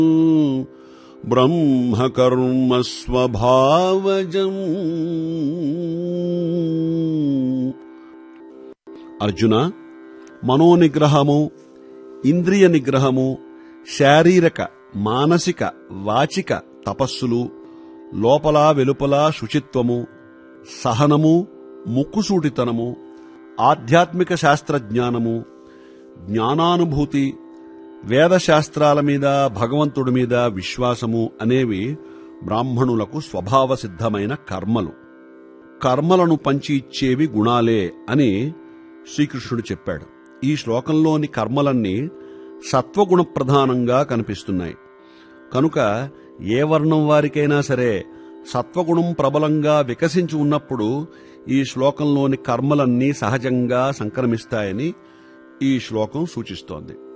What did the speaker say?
బ్రహ్మకర్మ స్వభావజం అర్జున మనోనిగ్రహము ఇంద్రియ నిగ్రహము శారీరక మానసిక వాచిక తపస్సులు లోపల వెలుపల శుచిత్వము సహనము ముక్కుసూటితనము ఆధ్యాత్మిక శాస్త్రజ్ఞానము జ్ఞానానుభూతి వేదశాస్త్రాల మీద భగవంతుడి మీద విశ్వాసము అనేవి బ్రాహ్మణులకు స్వభావ సిద్ధమైన కర్మలు కర్మలను పంచి ఇచ్చేవి గుణాలే అని శ్రీకృష్ణుడు చెప్పాడు ఈ శ్లోకంలోని కర్మలన్నీ సత్వగుణ ప్రధానంగా కనిపిస్తున్నాయి కనుక ఏ వర్ణం వారికైనా సరే సత్వగుణం ప్రబలంగా వికసించి ఉన్నప్పుడు ఈ శ్లోకంలోని కర్మలన్నీ సహజంగా సంక్రమిస్తాయని ఈ శ్లోకం సూచిస్తోంది